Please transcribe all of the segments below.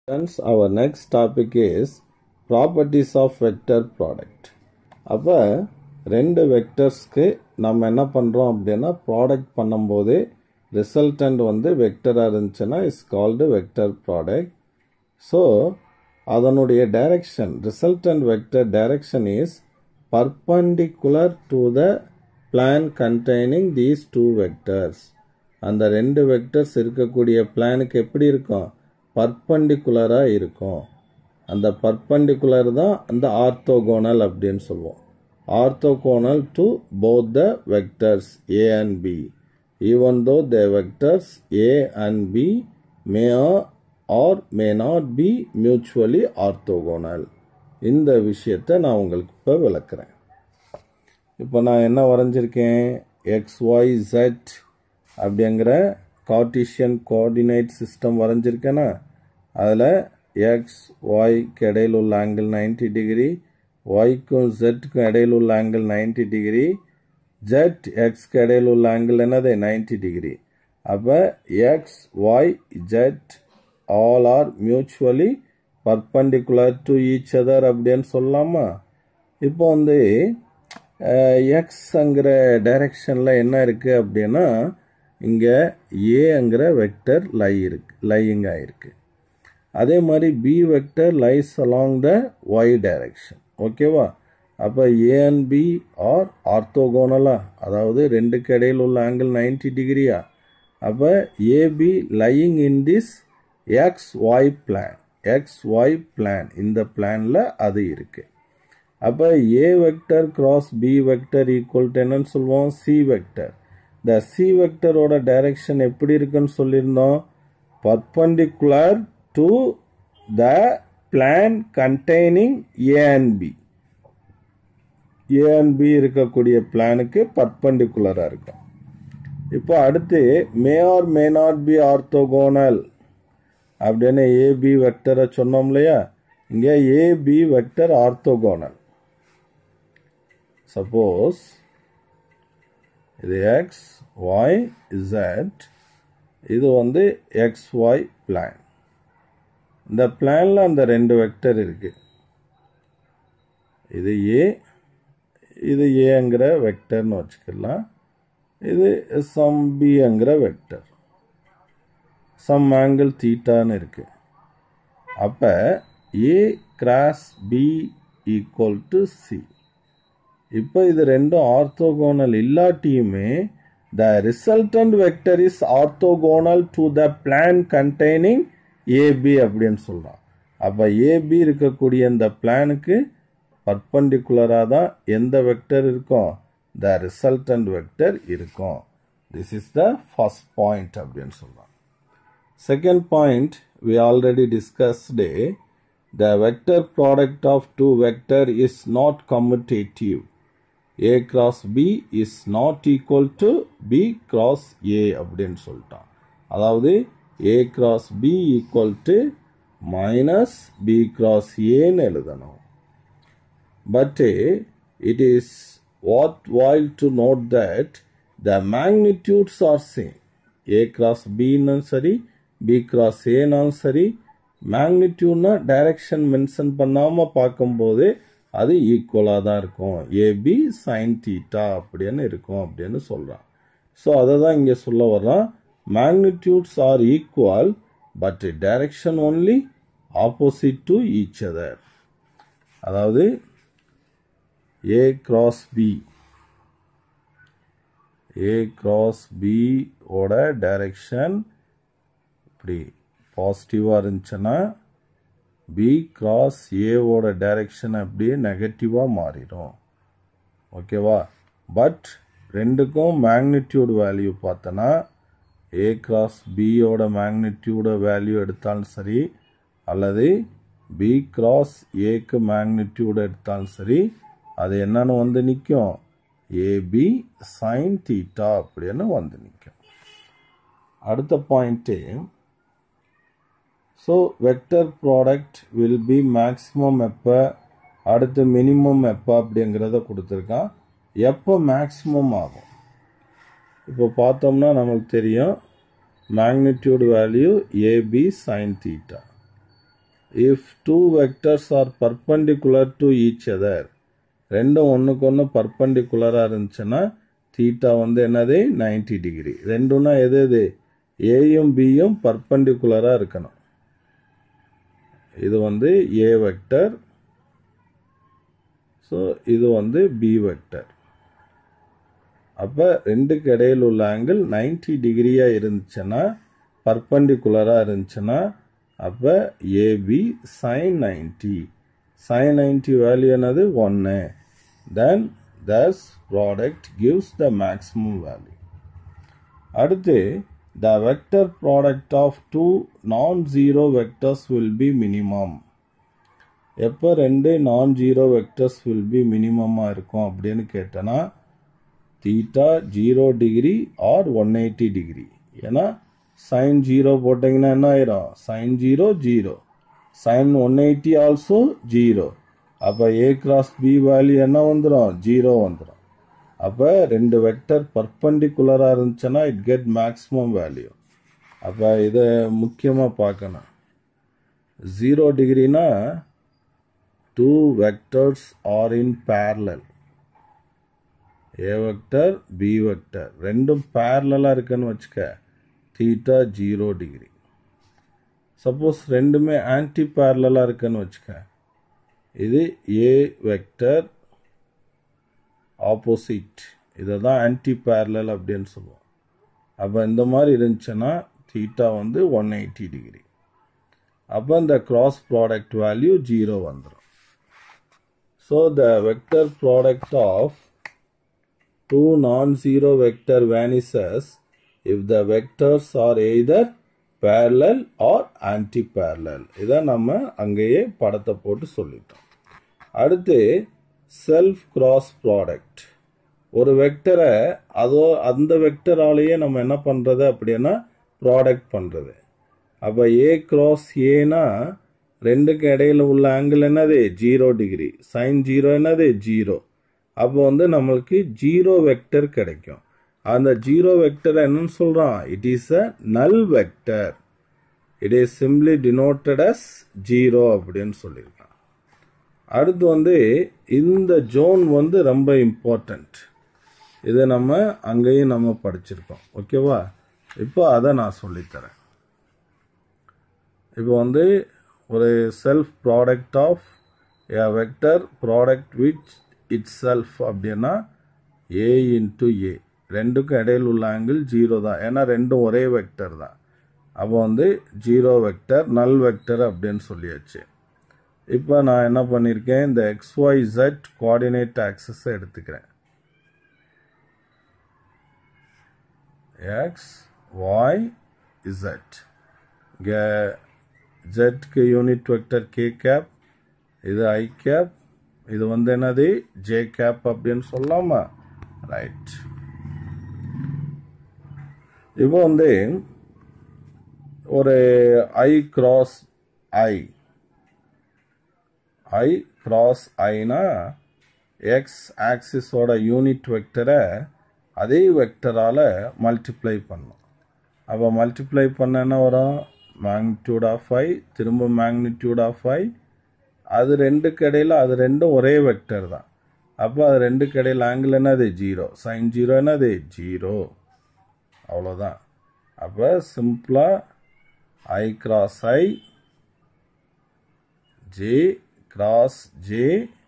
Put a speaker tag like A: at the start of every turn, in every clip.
A: Friends, our next topic is properties of vector product. அப்போ ரெண்டு வெக்டர்ஸ்க்கு நம்ம என்ன பண்ணுறோம் அப்படின்னா ப்ராடக்ட் பண்ணும்போது ரிசல்டன்ட் வந்து வெக்டராக இருந்துச்சுன்னா is called vector product so அதனுடைய direction resultant vector direction is perpendicular to the plane containing these two vectors அந்த ரெண்டு வெக்டர்ஸ் இருக்கக்கூடிய பிளானுக்கு எப்படி இருக்கும் பர்பண்டிகுலராக இருக்கும் அந்த பர்பண்டிகுலர் தான் அந்த ஆர்த்தோகோனல் அப்படின்னு சொல்லுவோம் orthogonal to both the vectors A and B even though the vectors A and B may or may not be mutually orthogonal இந்த விஷயத்தை நான் உங்களுக்கு இப்போ விளக்குறேன் இப்போ நான் என்ன வரைஞ்சிருக்கேன் எக்ஸ் ஒய் ஜெட் அப்படிங்கிற கார்டீஷியன் கோஆர்டினேட் சிஸ்டம் வரைஞ்சிருக்கேன்னா அதில் எக்ஸ் ஒய்க்கு இடையில் உள்ள ஆங்கிள் நைன்டி டிகிரி ஒய்க்கும் ஜெட்டுக்கும் இடையில் உள்ள ஆங்கிள் நைன்டி டிகிரி ஜெட் எக்ஸ்க்கு இடையில் உள்ள ஆங்கிள் என்னது நைன்டி டிகிரி அப்போ X Y Z all are mutually perpendicular to each other அப்படின்னு சொல்லலாமா இப்போ வந்து எக்ஸ்ங்கிற டைரக்ஷனில் என்ன இருக்குது அப்படின்னா இங்கே ஏங்கிற வெக்டர் லை இருக்கு லையிங் ஆயிருக்கு அதே மாதிரி B vector lies along the Y direction ஓகேவா அப்போ ஏ அண்ட் பி ஆர் ஆர்த்தோகோனலா அதாவது ரெண்டுக்கு இடையில் உள்ள ஆங்கிள் நைன்டி டிகிரியா அப்போ A B lying in this X Y plane X Y plane இந்த பிளானில் அது இருக்குது அப்போ A vector cross B vector equal to என்னன்னு சொல்லுவோம் சி வெக்டர் இந்த சி வெக்டரோட டைரக்ஷன் எப்படி இருக்குன்னு சொல்லியிருந்தோம் perpendicular to the plane containing A and B A and B இருக்கக்கூடிய பிளானுக்கு பர்பண்டிகுலராக இருக்கும் இப்போ அடுத்து may or may not be orthogonal அப்படின்னு ஏபி வெக்டரை சொன்னோம் இல்லையா இங்கே ஏபி வெக்டர் ஆர்த்தோகோனல் சப்போஸ் இது எக்ஸ் ஒய் இசட் இது வந்து எக்ஸ் ஒய் பிளான் இந்த பிளானில் அந்த ரெண்டு வெக்டர் இருக்கு இது ஏ இது ஏங்கிற வெக்டர்னு வச்சுக்கலாம் இது சம் பிங்கிற வெக்டர் சம் ஆங்கிள் தீட்டான்னு இருக்கு அப்போ A cross B equal to C இப்போ இது ரெண்டும் ஆர்த்தோகோனல் இல்லாட்டியுமே the resultant vector is orthogonal to the plane containing A B அப்படின்னு சொல்கிறான் அப்போ ஏபி இருக்கக்கூடிய இந்த பிளானுக்கு பர்பண்டிகுலராக தான் எந்த வெக்டர் இருக்கும் த ரிசல்டன்ட் வெக்டர் இருக்கும் this is the first point அப்படின்னு சொல்கிறான் second point we already discussed the vector product of two vector is not commutative a cross b is not equal to b cross a அப்படின்னு சொல்லிட்டான் அதாவது a cross b equal to minus b cross aன்னு எழுதணும் but it is worthwhile to note that the magnitudes are same a cross b னும் சரி B cross ஏனாலும் சரி மேக்னிடியூட்னா direction mention பண்ணாமல் பார்க்கும்போது அது ஈக்குவலாக தான் இருக்கும் ஏபி சைன் தீட்டா அப்படின்னு இருக்கும் அப்படின்னு சொல்கிறான் ஸோ அதை தான் இங்கே சொல்ல வர்றான் magnitudes are equal but direction only opposite to each other அதாவது A cross B A cross B ஓட டைரக்ஷன் இப்படி பாசிட்டிவாக இருந்துச்சுன்னா பி கிராஸ் ஏவோட டைரெக்ஷன் அப்படியே நெகட்டிவாக மாறிடும் ஓகேவா பட் ரெண்டுக்கும் மேக்னிடியூட் வேல்யூ பார்த்தோன்னா ஏ கிராஸ் பியோட மேக்னிடியூட வேல்யூ எடுத்தாலும் சரி அல்லது பி கிராஸ் ஏக்கு மேக்னிடியூட் எடுத்தாலும் சரி அது என்னன்னு வந்து நிற்கும் ஏபி சைன் தீட்டா அப்படின்னு வந்து நிற்கும் அடுத்த point so vector product will be maximum எப்போ அடுத்து மினிமம் எப்போ அப்படிங்கிறத கொடுத்துருக்கான் எப்போ மேக்ஸிமம் ஆகும் இப்போ பார்த்தோம்னா நமக்கு தெரியும் magnitude value A B sine theta if two vectors are perpendicular to each other ரெண்டும் ஒன்றுக்கு ஒன்று பர்பண்டிகுலராக இருந்துச்சுன்னா தீட்டா வந்து என்னது 90 டிகிரி ரெண்டும்னா எது எது ஏயும் பியும் பர்பண்டிகுலராக இருக்கணும் இது வந்து ஏ வெக்டர் ஸோ இது வந்து பி வெக்டர் அப்போ ரெண்டுக்கு இடையில் உள்ள ஆங்கிள் 90 டிகிரியாக இருந்துச்சுன்னா பர்பண்டிகுலராக இருந்துச்சுன்னா அப்போ A B sine ninety sine ninety value என்னது ஒன்று then thus product gives the maximum value அடுத்து the vector product of two non zero vectors will be minimum எப்போ ரெண்டு நான் ஜீரோ வெக்டர்ஸ் வில் பி மினிமமாக இருக்கும் அப்படின்னு கேட்டேன்னா theta zero degree or one eighty degree ஏன்னா சைன் ஜீரோ போட்டிங்கன்னா என்ன ஆயிரும் sine zero zero sine one eighty also zero அப்போ ஏ கிராஸ் பி வேல்யூ என்ன வந்துடும் ஜீரோ வந்துடும் அப்போ ரெண்டு வெக்டர் பர்பண்டிகுலராக இருந்துச்சுன்னா இட் கெட் மேக்ஸிமம் வேல்யூ அப்போ இதை முக்கியமாக பார்க்கணும் ஜீரோ டிகிரினா two vectors are in parallel A vector B vector ரெண்டும் பேரலாக இருக்குன்னு வச்சுக்க தீட்டா ஜீரோ டிகிரி சப்போஸ் ரெண்டுமே ஆன்டி பேரலாக இருக்குன்னு வச்சுக்க இது ஏ வெக்டர் ஆப்போசிட் இதை தான் ஆன்டி பேரலல் அப்படின்னு சொல்லுவோம் அப்போ இந்த மாதிரி இருந்துச்சுன்னா தீட்டா வந்து ஒன் எயிட்டி டிகிரி அப்போ இந்த கிராஸ் ப்ராடக்ட் வேல்யூ ஜீரோ வந்துடும் so the vector product of two non-zero vector vanishes if the vectors are either parallel or anti-parallel இதை நம்ம அங்கேயே படத்தை போட்டு சொல்லிட்டோம் அடுத்து செல்ஃப் கிராஸ் ப்ராடக்ட் ஒரு வெக்டரை அதோ அந்த வெக்டராலேயே நம்ம என்ன பண்ணுறது அப்படின்னா ப்ராடக்ட் பண்ணுறது அப்போ ஏ கிராஸ் ஏனா ரெண்டுக்கு இடையில உள்ள ஆங்கிள் என்னது ஜீரோ டிகிரி சைன் ஜீரோ என்னது ஜீரோ அப்போ வந்து நம்மளுக்கு ஜீரோ வெக்டர் கிடைக்கும் அந்த ஜீரோ வெக்டர் என்னன்னு சொல்றான் it is a null vector it is simply denoted as zero அப்படின்னு சொல்லியிருக்கான் அடுத்து வந்து இந்த ஜோன் வந்து ரொம்ப இம்பார்ட்டண்ட் இதை நம்ம அங்கேயும் நம்ம படிச்சிருக்கோம் ஓகேவா இப்போ அதை நான் சொல்லித்தரேன் இப்போ வந்து ஒரு self product of A vector product which itself அப்படின்னா ஏ இன்ட்டு ஏ ரெண்டுக்கும் இடையில் உள்ள ஆங்கிள் ஜீரோ தான் ஏன்னா ரெண்டும் ஒரே வெக்டர் தான் அப்போ வந்து ஜீரோ வெக்டர் நல் வெக்டர் அப்படின்னு சொல்லியாச்சு இப்போ நான் என்ன பண்ணியிருக்கேன் இந்த எக்ஸ் ஒய் ஜெட் கோஆர்டினேட் ஆக்சஸை எடுத்துக்கிறேன் எக்ஸ் ஒய் இசட் இங்கே ஜெட்க்கு யூனிட் வெக்டர் கே கேப் இது ஐ கேப் இது வந்து என்னது ஜே கேப் அப்படின்னு சொல்லாமா ரைட் இப்போ வந்து ஒரு I cross I I cross ஐனா எக்ஸ் ஆக்சிஸோட யூனிட் வெக்டரை அதே வெக்டரால் மல்டிப்ளை பண்ணும் அப்போ மல்டிப்ளை பண்ண என்ன வரும் மேக்னிடியூட் ஆஃப் ஐ திரும்ப மேக்னிடியூட் ஆஃப் ஐ அது ரெண்டுக்கு இடையில அது ரெண்டும் ஒரே வெக்டர் தான் அப்போ அது ரெண்டுக்கு இடையில ஆங்கிள் என்னது ஜீரோ சைன் ஜீரோ என்னது ஜீரோ அவ்வளோதான் அப்போ சிம்பிளாக I cross I J cross J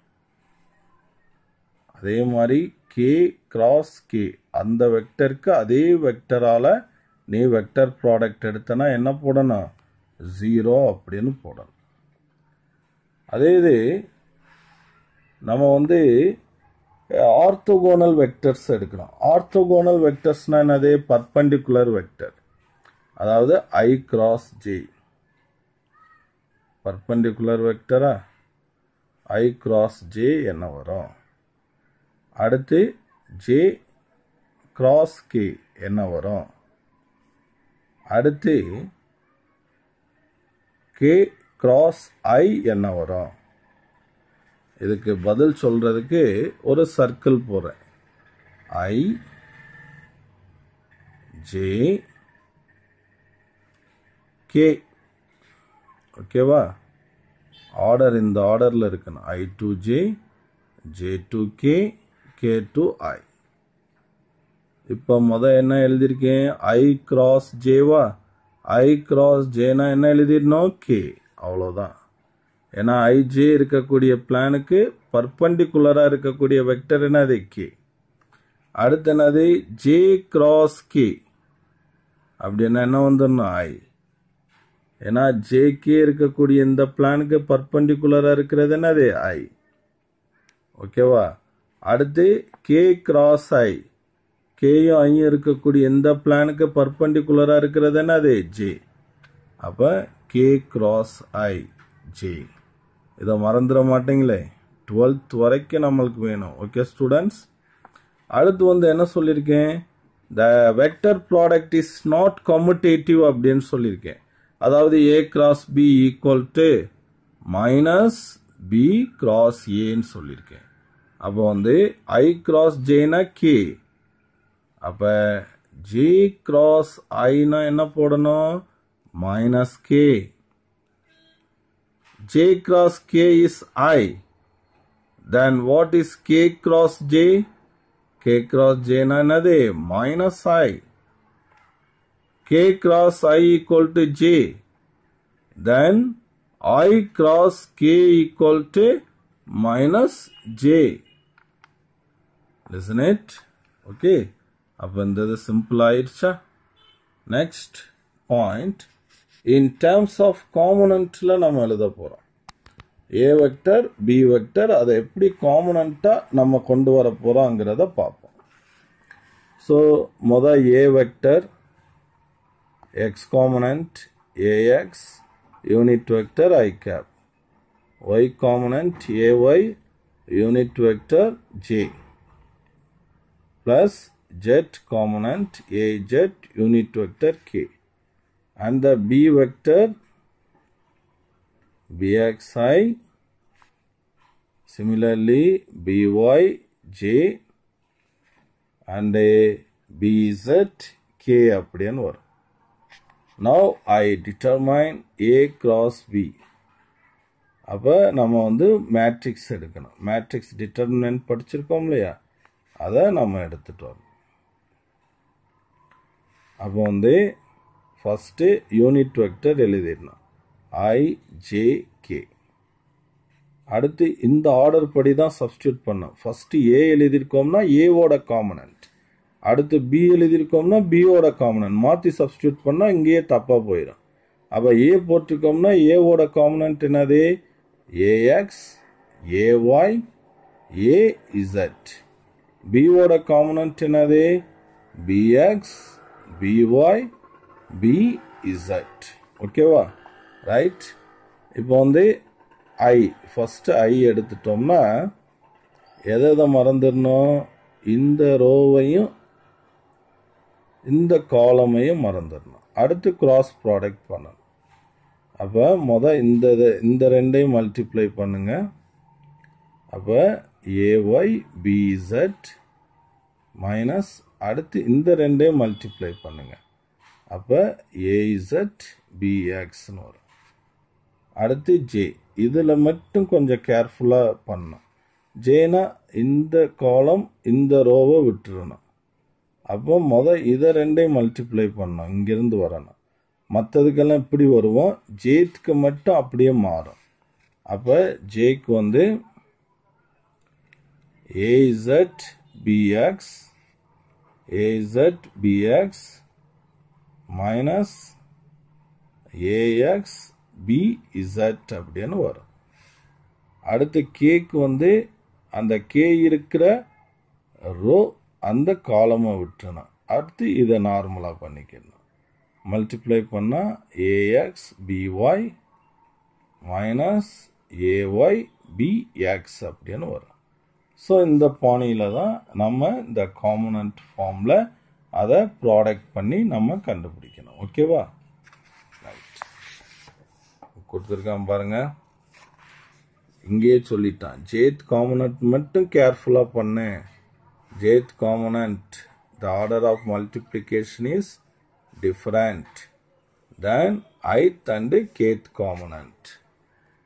A: அதே மாதிரி கே கிராஸ் கே அந்த வெக்டருக்கு அதே வெக்டரால் நீ வெக்டர் ப்ராடக்ட் எடுத்தனா என்ன போடணும் ஜீரோ அப்படின்னு போடணும் அதே இது நம்ம வந்து ஆர்த்தோகோனல் வெக்டர்ஸ் எடுக்கிறோம் ஆர்த்தோகோனல் வெக்டர்ஸ்னா என்னது பர்பண்டிகுலர் வெக்டர் அதாவது ஐ கிராஸ் ஜே பர்பண்டிகுலர் வெக்டரா ஐ கிராஸ் ஜே என்ன வரும் அடுத்து ஜே கிராஸ் கே என்ன வரும் அடுத்து கே கிராஸ் ஐ என்ன வரும் இதுக்கு பதில் சொல்றதுக்கு ஒரு சர்க்கிள் போடுறேன் ஐ ஜே கே ஓகேவா ஆர்டர் இந்த ஆர்டரில் இருக்கணும் I to J J to K K to I இப்போ முத என்ன எழுதியிருக்கேன் ஐ கிராஸ் ஜேவா ஐ கிராஸ் ஜேனா என்ன எழுதிடணும் கே அவ்வளோதான் ஏன்னா ஐஜே இருக்கக்கூடிய பிளானுக்கு பர்பண்டிகுலராக இருக்கக்கூடிய வெக்டர் என்னது கே அடுத்து என்னது ஜே கிராஸ் கே அப்படின்னா என்ன வந்துடணும் ஐ ஏன்னா ஜேகே இருக்கக்கூடிய இந்த பிளானுக்கு பர்பண்டிகுலராக இருக்கிறது என்னது ஐ ஓகேவா அடுத்து கே கிராஸ் ஐ கேயும் ஐயும் இருக்கக்கூடிய எந்த பிளானுக்கு பர்பண்டிகுலராக இருக்கிறது என்னது ஜே அப்போ கே கிராஸ் ஐ ஜே இதை மறந்துட மாட்டீங்களே டுவெல்த் வரைக்கும் நம்மளுக்கு வேணும் ஓகே ஸ்டூடெண்ட்ஸ் அடுத்து வந்து என்ன சொல்லியிருக்கேன் the vector product is not commutative அப்படின்னு சொல்லியிருக்கேன் அதாவது A cross B equal to minus B cross ஏன்னு சொல்லியிருக்கேன் அப்போ வந்து ஐ கிராஸ் ஜேனா கே அப்போ ஜே கிராஸ் ஐனா என்ன போடணும் minus K j cross k is i then what is k cross j k cross j na என்னது minus i k cross i equal to j then i cross k equal to minus j listen it okay அப்போ இந்த இது simple ஆயிடுச்சா next point in terms of காமனண்ட்டில் நம்ம எழுத போகிறோம் ஏ vector B vector அதை எப்படி காமனண்ட்டாக நம்ம கொண்டு வர போகிறோங்கிறத பார்ப்போம் ஸோ மொதல் a vector x component a x unit vector i cap y component a y unit vector j plus z component az unit vector k and the b vector bxi similarly by j and a bz k அப்படின்னு வரும் now i determine a cross b அப்போ நம்ம வந்து matrix எடுக்கணும் matrix determinant படிச்சிருக்கோம் இல்லையா அதை நம்ம எடுத்துட்டு வரணும் அப்போ வந்து ஃபஸ்ட்டு யூனிட் வெக்டர் எழுதிடணும் ஐ ஜே கே அடுத்து இந்த ஆர்டர் படி தான் சப்ஸ்டியூட் பண்ணோம் ஃபஸ்ட்டு ஏ எழுதியிருக்கோம்னா ஏவோட காமனன்ட் அடுத்து பி எழுதியிருக்கோம்னா பியோட காமனன்ட் மாற்றி சப்ஸ்டியூட் பண்ணால் இங்கேயே தப்பாக போயிடும் அப்போ ஏ போட்டிருக்கோம்னா ஏவோட காமனன்ட் என்னது ஏஎக்ஸ் ஏஒய் ஏஇசட் பியோட காமனன்ட் என்னது பிஎக்ஸ் பிஒய் பிஇசட் ஓகேவா ரைட் இப்போ வந்து ஐ ஃபஸ்ட்டு ஐ எடுத்துட்டோம்னா எதை எதை மறந்துடணும் இந்த ரோவையும் இந்த காலமையும் மறந்துடணும் அடுத்து கிராஸ் ப்ராடக்ட் பண்ணணும் அப்போ மொதல் இந்த இதை இந்த ரெண்டையும் மல்டிப்ளை பண்ணுங்க அப்போ ஏஒய் பிஇசட் மைனஸ் அடுத்து இந்த ரெண்டையும் மல்டிப்ளை பண்ணுங்க அப்போ ஏஇசட் பிஎக்ஸ்னு வரும் அடுத்து ஜே இதில் மட்டும் கொஞ்சம் கேர்ஃபுல்லாக பண்ணணும் ஜேனா இந்த காலம் இந்த ரோவை விட்டுறணும் அப்போ மொதல் இதை ரெண்டையும் மல்டிப்ளை பண்ணணும் இங்கேருந்து வரணும் மற்றதுக்கெல்லாம் இப்படி வருவோம் ஜேத்துக்கு மட்டும் அப்படியே மாறும் அப்போ ஜேக்கு வந்து a z b x a z b x minus a x b z அப்படின்னு வரும் அடுத்து கேக்கு வந்து அந்த கே இருக்கிற ரோ அந்த காலமை விட்டுறணும் அடுத்து இதை நார்மலாக பண்ணிக்கணும் மல்டிப்ளை பண்ணால் a x b y minus a y b x அப்படின்னு வரும் ஸோ இந்த பாணியில் தான் நம்ம இந்த காமனன்ட் ஃபார்மில் அதை ப்ராடக்ட் பண்ணி நம்ம கண்டுபிடிக்கணும் ஓகேவா ரைட் கொடுத்துருக்கான் பாருங்க இங்கேயே சொல்லிட்டான் ஜேத் காமனன்ட் மட்டும் கேர்ஃபுல்லாக பண்ணேன் jth component the order of multiplication is different than ith and kth component.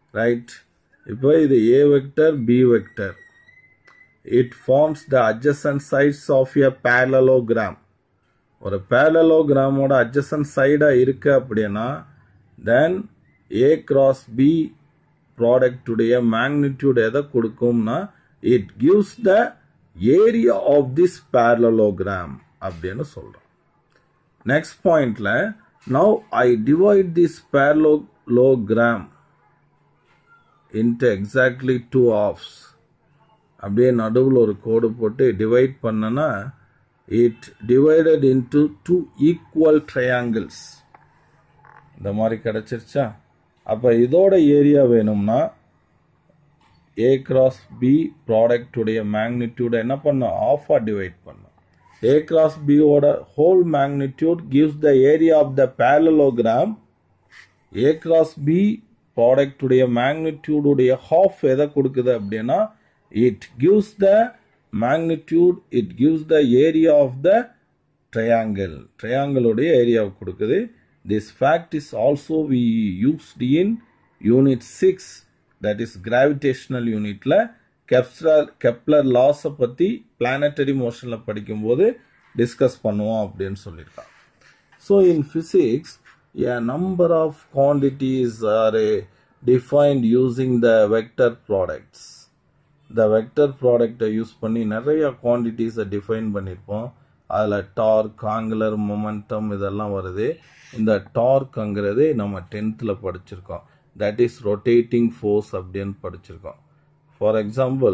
A: Right இப்போ இது a vector B vector it forms the adjacent sides of a parallelogram ஒரு பேரலோகிராமோட adjacent சைடாக இருக்கு அப்படின்னா தென் ஏ கிராஸ் பி ப்ராடக்டுடைய magnitude எதை கொடுக்கும்னா it gives the area of this parallelogram அப்படின்னு சொல்கிறோம் நெக்ஸ்ட் பாயிண்ட்ல now I divide this parallelogram into exactly two halves அப்படியே நடுவில் ஒரு கோடு போட்டு டிவைட் பண்ணனா it divided into two equal triangles இந்த மாதிரி கிடைச்சிருச்சா அப்போ இதோட ஏரியா வேணும்னா ஏ கிராஸ் பி ப்ராடக்டுடைய மேக்னிடியூட என்ன பண்ணும் ஆஃபாக டிவைட் பண்ணும் ஏ கிராஸ் பியோட whole magnitude gives the area of the parallelogram a cross b ப்ராடக்டுடைய மேக்னிடியூடுடைய ஹாஃப் எதை கொடுக்குது அப்படின்னா it gives the magnitude it gives the area of the triangle ட்ரையாங்கிளுடைய ஏரியாவை கொடுக்குது this fact is also we used in unit six that is gravitational யூனிட்ல கெப்ஸ்லர் கெப்லர் லாஸை பற்றி பிளானட்டரி மோஷனில் படிக்கும்போது டிஸ்கஸ் பண்ணுவோம் அப்படின்னு சொல்லியிருக்காங்க so in physics a number of quantities are uh, defined using the vector products இந்த வெக்டர் ப்ராடக்டை யூஸ் பண்ணி நிறைய குவான்டிட்டிஸை டிஃபைன் பண்ணியிருப்போம் அதில் டார்க் ஆங்குலர் மொமெண்டம் இதெல்லாம் வருது இந்த டார்க்ங்கிறது நம்ம டென்த்தில் படிச்சிருக்கோம் தட் இஸ் ரொட்டேட்டிங் ஃபோர்ஸ் அப்படின்னு படிச்சிருக்கோம் ஃபார் எக்ஸாம்பிள்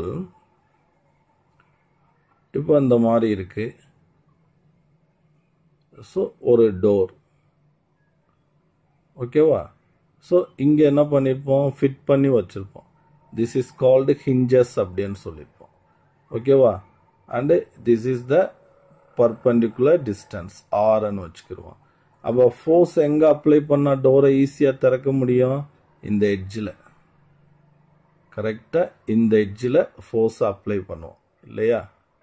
A: இப்போ இந்த மாதிரி இருக்கு ஸோ ஒரு டோர் ஓகேவா ஸோ இங்கே என்ன பண்ணியிருப்போம் ஃபிட் பண்ணி வச்சுருப்போம் திஸ் இஸ் கால்டு ஹிஞ்சஸ் அப்படின்னு சொல்லியிருப்போம் ஓகேவா and this is the perpendicular distance ஆர்ன்னு வச்சுக்கிடுவோம் அப்போ ஃபோர்ஸ் எங்கே அப்ளை பண்ணால் டோரை ஈஸியாக திறக்க முடியும் இந்த எட்ஜில் கரெக்டாக இந்த எட்ஜில் ஃபோர்ஸை அப்ளை பண்ணுவோம் இல்லையா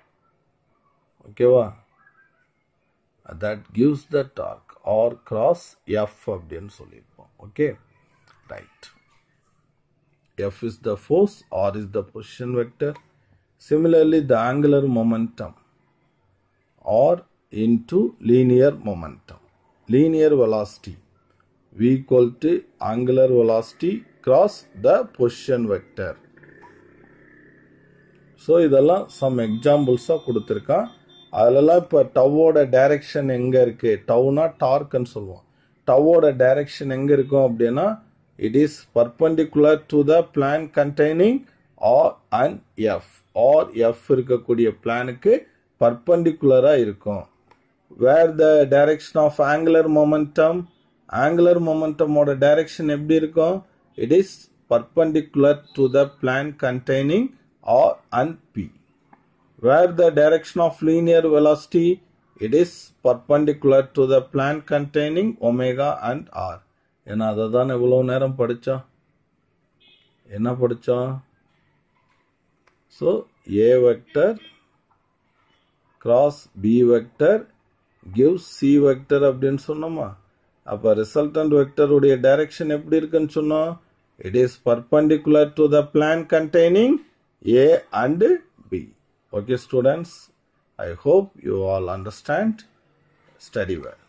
A: ஓகேவா that gives the torque r cross f அப்படின்னு சொல்லியிருப்போம் okay right f is the force r is the position vector similarly the angular momentum r into linear momentum linear velocity v equal to angular velocity cross the position vector so இதெல்லாம் some எக்ஸாம்பிள்ஸாக கொடுத்துருக்கான் அதிலலாம் இப்போ டவ்வோட direction எங்கே இருக்குது டவ்னா டார்க்குன்னு சொல்லுவோம் டவ்வோட direction எங்கே இருக்கும் அப்படின்னா it is perpendicular to the plane containing r and f r f இருக்கக்கூடிய பிளானுக்கு பர்பண்டிகுலராக இருக்கும் where the direction of angular momentum angular மொமெண்டமோட டைரக்ஷன் எப்படி இருக்கும் it is perpendicular to the plane containing r and b where the direction of linear velocity it is perpendicular to the plane containing omega and r ஏன்னா அதை தான் இவ்வளோ நேரம் படித்தோம் என்ன படித்தோம் so a vector cross B vector give c vector அப்படின்னு சொன்னோமா அப்போ ரிசல்டன்ட் வெக்டருடைய டைரக்ஷன் எப்படி இருக்குன்னு சொன்னோம் it is perpendicular to the plane containing A and b Okay, students, I hope you all understand. Study well.